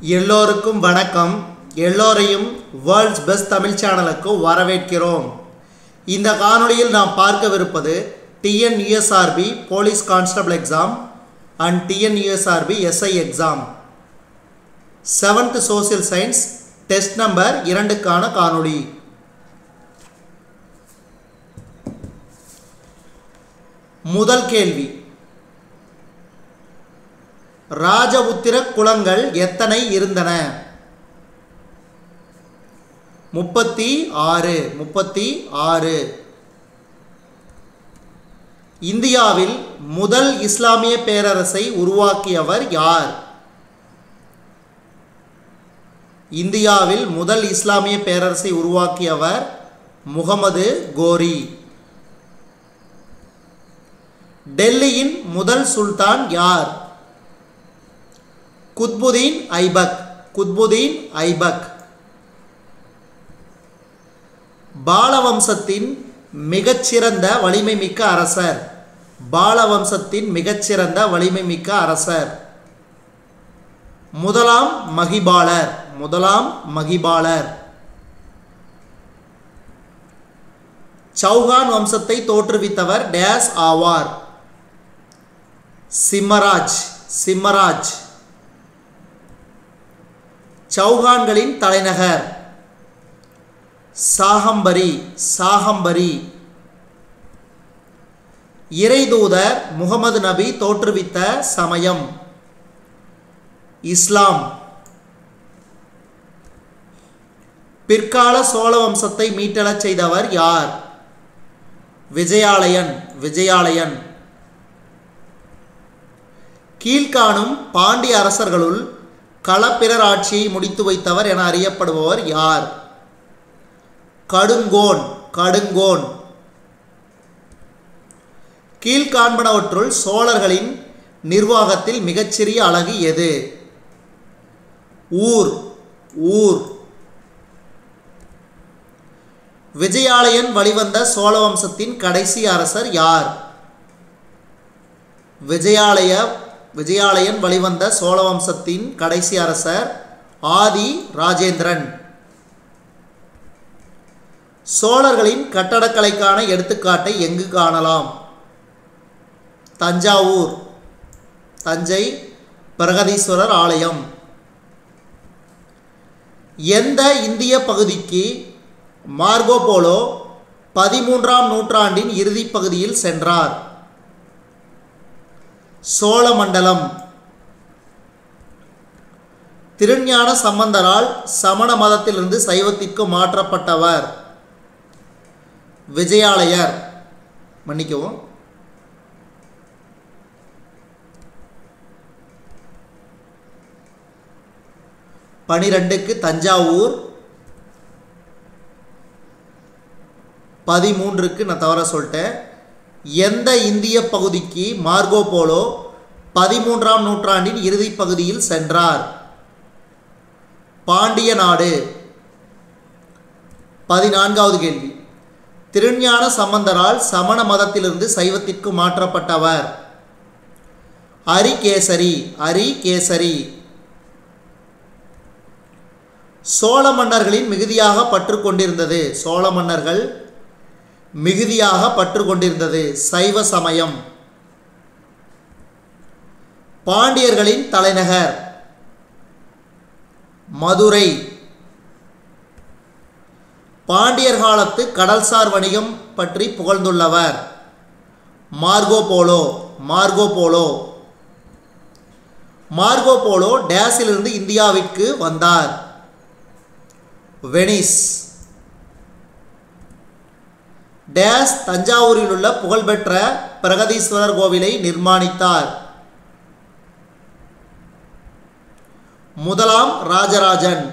எல்லோருக்கும் வணக்கம் எல்லோரையும் வேர்ல்ட்ஸ் பெஸ்ட் தமிழ் சேனலுக்கு வரவேற்கிறோம் இந்த காணொளியில் நாம் பார்க்கவிருப்பது TNUSRB police constable exam and TNUSRB SI exam seventh social science test number இரண்டுக்கான காணொளி முதல் கேள்வி ராஜபுத்திர குலங்கள் எத்தனை இருந்தன முப்பத்தி ஆறு முப்பத்தி ஆறு இந்தியாவில் முதல் இஸ்லாமிய பேரரசை உருவாக்கியவர் யார் இந்தியாவில் முதல் இஸ்லாமிய பேரரசை உருவாக்கியவர் முகமது கோரி டெல்லியின் முதல் சுல்தான் யார் குத்புதீன் ஐபக் குத்புதீன் ஐபக் பாலவம்சத்தின் மிகச்சிறந்த வலிமை மிக்க அரசர் பாலவம்சத்தின் மிகச்சிறந்த வலிமை மிக்க அரசர் முதலாம் மகிபாலர் முதலாம் மகிபாலர் சௌகான் வம்சத்தை தோற்றுவித்தவர் டேஸ் ஆவார் சிம்மராஜ் சிம்மராஜ் சௌகான்களின் தலைநகர் சாகம்பரி சாகம்பரி இறைதூதர் முகமது நபி தோற்றுவித்த சமயம் இஸ்லாம் பிற்கால சோழ வம்சத்தை மீட்டெழச் செய்தவர் யார் விஜயாலயன் விஜயாலயன் கீழ்காணும் பாண்டிய அரசர்களுள் களப்பிரர் ஆட்சியை முடித்து வைத்தவர் என அறியப்படுபவர் யார் கடுங்கோன் கடுங்கோன் கீழ்காண்பனவற்றுள் சோழர்களின் நிர்வாகத்தில் மிகச்சிறிய அழகு எது ஊர் ஊர் விஜயாலயன் வழிவந்த சோழ வம்சத்தின் கடைசி அரசர் யார் விஜயாலய விஜயாலயன் வழிவந்த சோழ வம்சத்தின் கடைசி அரசர் ஆதி ராஜேந்திரன் சோழர்களின் கட்டடக்கலைக்கான எடுத்துக்காட்டை எங்கு காணலாம் தஞ்சாவூர் தஞ்சை பிரகதீஸ்வரர் ஆலயம் எந்த இந்திய பகுதிக்கு மார்கோபோலோ பதிமூன்றாம் நூற்றாண்டின் இறுதிப் பகுதியில் சென்றார் சோழமண்டலம் திருஞான சம்பந்தரால் சமண மதத்திலிருந்து சைவத்திற்கு மாற்றப்பட்டவர் விஜயாலயர் மன்னிக்கவும் பனிரெண்டுக்கு தஞ்சாவூர் பதிமூன்றுக்கு நான் தவற சொல்லிட்டேன் எந்த இந்திய பகுதிக்கு மார்கோ போலோ பதிமூன்றாம் நூற்றாண்டின் இறுதிப் பகுதியில் சென்றார் பாண்டிய நாடு பதினான்காவது கேள்வி திருஞான சம்பந்தரால் சமண மதத்திலிருந்து சைவத்திற்கு மாற்றப்பட்டவர் அரிகேசரி அரிகேசரி சோழ மன்னர்களின் மிகுதியாக பற்று கொண்டிருந்தது சோழ மன்னர்கள் மிகுதியாக பற்று கொண்டிருந்தது சைவ சமயம் பாண்டியர்களின் தலைநகர் மதுரை பாண்டியர் காலத்து கடல்சார் வணிகம் பற்றி புகழ்ந்துள்ளவர் Marco Polo Marco Polo Marco Polo டேஸிலிருந்து இந்தியாவிற்கு வந்தார் வெனிஸ் டேஸ் தஞ்சாவூரில் உள்ள புகழ்பெற்ற பிரகதீஸ்வரர் கோவிலை நிர்மாணித்தார் முதலாம் ராஜராஜன்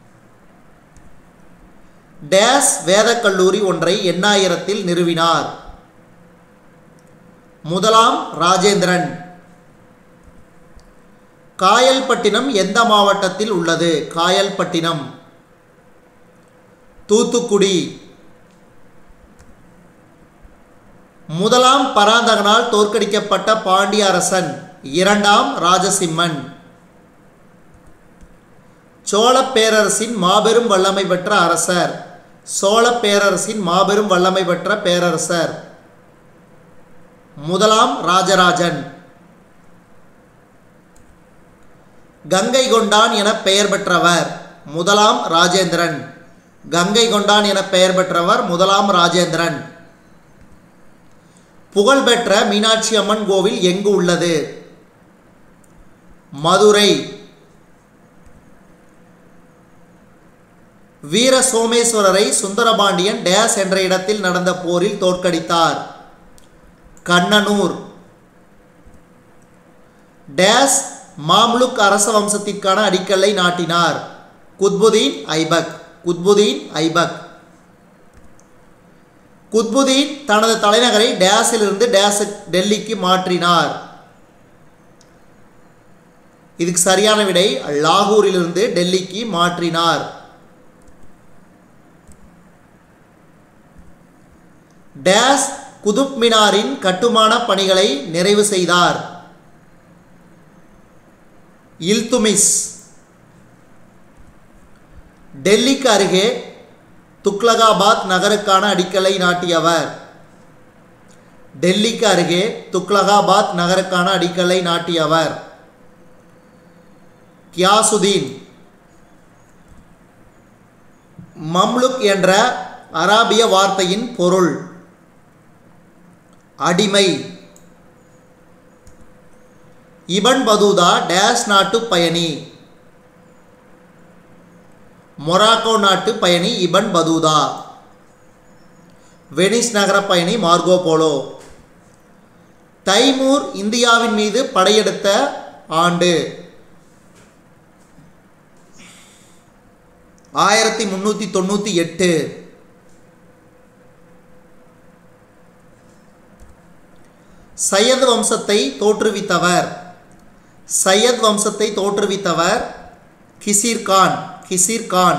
டேஸ் வேதக் கல்லூரி ஒன்றை எண்ணாயிரத்தில் நிறுவினார் முதலாம் ராஜேந்திரன் காயல்பட்டினம் எந்த மாவட்டத்தில் உள்ளது காயல்பட்டினம் தூத்துக்குடி முதலாம் பராந்தகனால் தோற்கடிக்கப்பட்ட பாண்டிய அரசன் இரண்டாம் ராஜசிம்மன் சோழப் பேரரசின் மாபெரும் வல்லமை பெற்ற அரசர் சோழப் பேரரசின் மாபெரும் வல்லமை பெற்ற பேரரசர் முதலாம் ராஜராஜன் கங்கை கொண்டான் என பெயர் பெற்றவர் முதலாம் ராஜேந்திரன் கங்கை கொண்டான் என பெயர் பெற்றவர் முதலாம் ராஜேந்திரன் புகழ்பெற்ற மீனாட்சி அம்மன் கோவில் எங்கு உள்ளது மதுரை வீர சோமேஸ்வரரை சுந்தரபாண்டியன் டேஸ் என்ற இடத்தில் நடந்த போரில் தோற்கடித்தார் கண்ணனூர் டேஸ் மாம்லுக் அரச வம்சத்திற்கான அடிக்கல்லை நாட்டினார் குத்புதீன் ஐபக் குத்புதீன் ஐபக் குத்புதீன் தனது தலைநகரை டேஸிலிருந்து டேஸ் டெல்லிக்கு மாற்றினார் இதுக்கு சரியான விடை லாகூரிலிருந்து டெல்லிக்கு மாற்றினார் டேஸ் குதுப் மினாரின் கட்டுமான பணிகளை நிறைவு செய்தார் இல்துமிஸ் டெல்லிக்கு அருகே துக்லகாபாத் நகருக்கான அடிக்கலை நாட்டியவர் டெல்லிக்கு அருகே துக்லகாபாத் நகருக்கான அடிக்கலை நாட்டியவர் கியாசுதீன் மம்லுக் என்ற அராபிய வார்த்தையின் பொருள் அடிமை இபன் பதூதா டேஸ் நாட்டு பயணி மொராக்கோ நாட்டு பயணி இபன் பதூதா வெனிஸ் நகர பயணி மார்கோ போலோ தைமூர் இந்தியாவின் மீது படையெடுத்த ஆண்டு ஆயிரத்தி முந்நூற்றி தொண்ணூற்றி எட்டு சையத் வம்சத்தை தோற்றுவித்தவர் சையத் வம்சத்தை தோற்றுவித்தவர் கிசிர் கான் கிசிர் கான்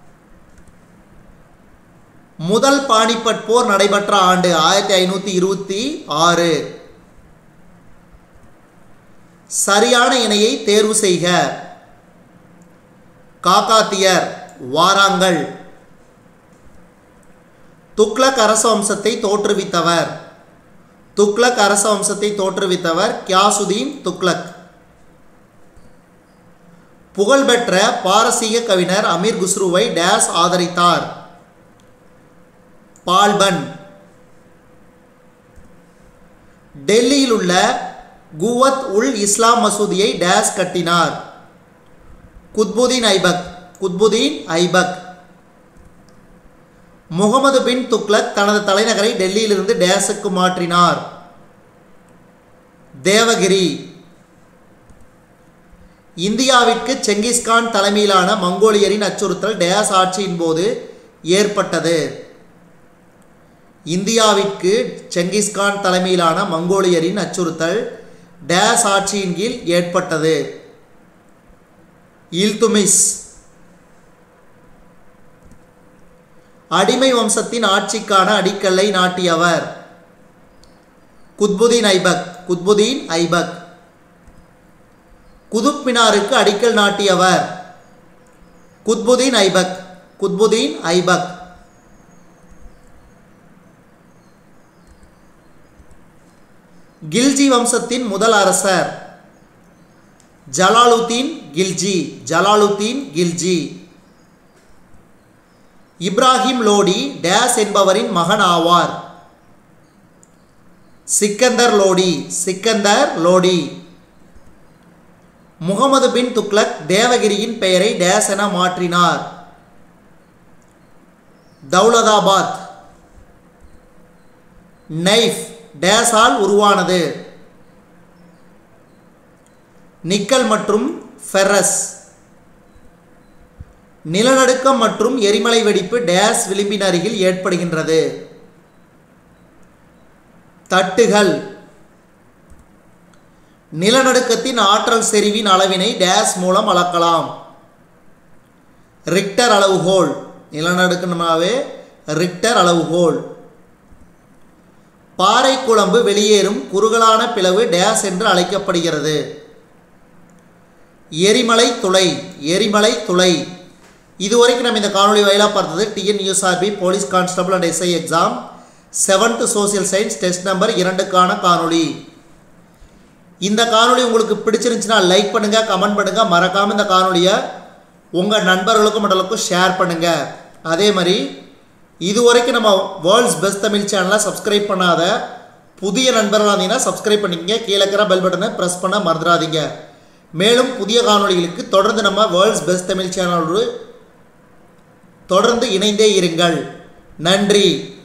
முதல் பானிபட் போர் நடைபெற்ற ஆண்டு ஆயிரத்தி ஐநூற்றி இருபத்தி ஆறு சரியான இணையை தேர்வு செய்க காக்காத்தியர் வாராங்கள் துக்ளக் அரச வம்சத்தை தோற்றுவித்தவர் துக்ளக் அரச வம்சத்தை தோற்றுவித்தவர் கியாசுதீன் துக்ளக் புகழ்பெற்ற பாரசீக கவிஞர் அமீர் குஸ்ருவை டேஸ் ஆதரித்தார் பால்பன் டெல்லியில் உள்ள குவத் உல் இஸ்லாம் மசூதியை டேஸ் கட்டினார் குத்புதீன் ஐபக் குத்புதீன் ஐபக் முகமது பின் துக்ளக் தனது தலைநகரை டெல்லியிலிருந்து டேஸுக்கு மாற்றினார் தேவகிரி இந்தியாவிற்கு செங்கிஸ்கான் தலைமையிலான மங்கோலியரின் அச்சுறுத்தல் டேஸ் ஆட்சியின் போது ஏற்பட்டது இந்தியாவிற்கு செங்கிஸ்கான் தலைமையிலான மங்கோலியரின் அச்சுறுத்தல் டேஸ் ஆட்சியின் கீழ் ஏற்பட்டது இல்துமிஸ் அடிமை வம்சத்தின் ஆட்சிக்கான அடிக்கல்லை நாட்டியவர் குத்புதீன் ஐபக் குத்புதீன் ஐபக் குதுப் மினாருக்கு அடிக்கல் நாட்டியவர் குத்புதீன் ஐபக் குத்புதீன் ஐபக் கில்ஜி வம்சத்தின் முதல் அரசர் ஜலாலுத்தீன் கில்ஜி ஜலாலுத்தீன் கில்ஜி இப்ராஹிம் லோடி டேஸ் என்பவரின் மகன் ஆவார் சிக்கந்தர் லோடி சிக்கந்தர் லோடி முகமது பின் துக்ளக் தேவகிரியின் பெயரை டேஸ் என மாற்றினார் தௌலதாபாத் நைஃப் டேஸால் உருவானது நிக்கல் மற்றும் ஃபெர்ரஸ் நிலநடுக்கம் மற்றும் எரிமலை வெடிப்பு டேஸ் விளிம்பின் அருகில் ஏற்படுகின்றது தட்டுகள் நிலநடுக்கத்தின் ஆற்றல் செறிவின் அளவினை டேஸ் மூலம் அளக்கலாம் ரிக்டர் அளவுகோல் நிலநடுக்கமாவே ரிக்டர் அளவுகோல் பாறை குழம்பு வெளியேறும் குறுகலான பிளவு டேஸ் என்று அழைக்கப்படுகிறது எரிமலை துளை எரிமலை துளை இதுவரைக்கும் நம்ம இந்த காணொளி வாயிலாக பார்த்தது TNUSRB police constable and SI exam seventh social science test number இரண்டுக்கான காணொளி இந்த காணொளி உங்களுக்கு பிடிச்சிருந்துச்சுன்னா லைக் பண்ணுங்கள் கமெண்ட் பண்ணுங்கள் மறக்காமல் இந்த காணொளியை உங்கள் நண்பர்களுக்கும் மற்றவர்களுக்கும் ஷேர் பண்ணுங்கள் அதே மாதிரி இதுவரைக்கும் நம்ம வேர்ல்ட்ஸ் பெஸ்ட் தமிழ் சேனலை சப்ஸ்கிரைப் பண்ணாத புதிய நண்பர்களாக இருந்தீங்கன்னா சப்ஸ்கிரைப் பண்ணிக்கங்க கீழே இருக்கிற பெல் பட்டனை ப்ரெஸ் பண்ண மறந்துடாதீங்க மேலும் புதிய காணொளிகளுக்கு தொடர்ந்து நம்ம வேர்ல்ட்ஸ் பெஸ்ட் தமிழ் சேனலோடு தொடர்ந்து இணைந்தே இருங்கள் நன்றி